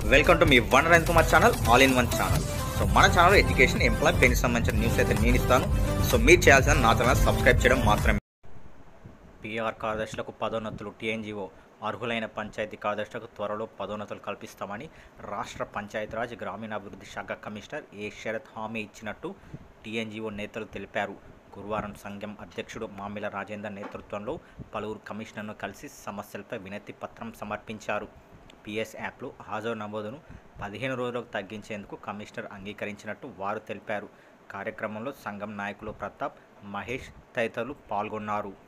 welcome to మీ వన్ రైన్ Kumar channel all in one channel so మన ఛానల్ ఎడ్యుకేషన్ ఎంప్లాయ్ పెన్కి సంబంధించిన న్యూస్ అయితే నేను ఇస్తాను సో మీరు చేయాల్సిన నా ఛానల్ సబ్స్క్రైబ్ చేయడం మాత్రమే పిఆర్ కార్యదర్శులకు పదోన్నతులు టీఎన్జీఓ అర్హులైన పంచాయతీ కార్యదర్శులకు త్వరలో పదోన్నతులు కల్పిస్తామని రాష్ట్ర పంచాయతీరాజ్ గ్రామీణాభివృద్ధి శాఖ కమిషనర్ ఏ శరత్ హామీ ఇచ్చినట్టు టీఎన్జీఓ నేతలు తెలిపారు గురువారం సంఘం అధ్యక్షుడు మామిల రాజేందర్ నేతృత్వంలో పలువురు కమిషనర్ను కలిసి సమస్యలపై వినతి పత్రం సమర్పించారు పిఎస్ యాప్లో హాజరు నమోదును పదిహేను రోజులకు తగ్గించేందుకు కమిషనర్ అంగీకరించినట్టు వారు తెలిపారు కార్యక్రమంలో సంఘం నాయకులు ప్రతాప్ మహేష్ తదితరులు పాల్గొన్నారు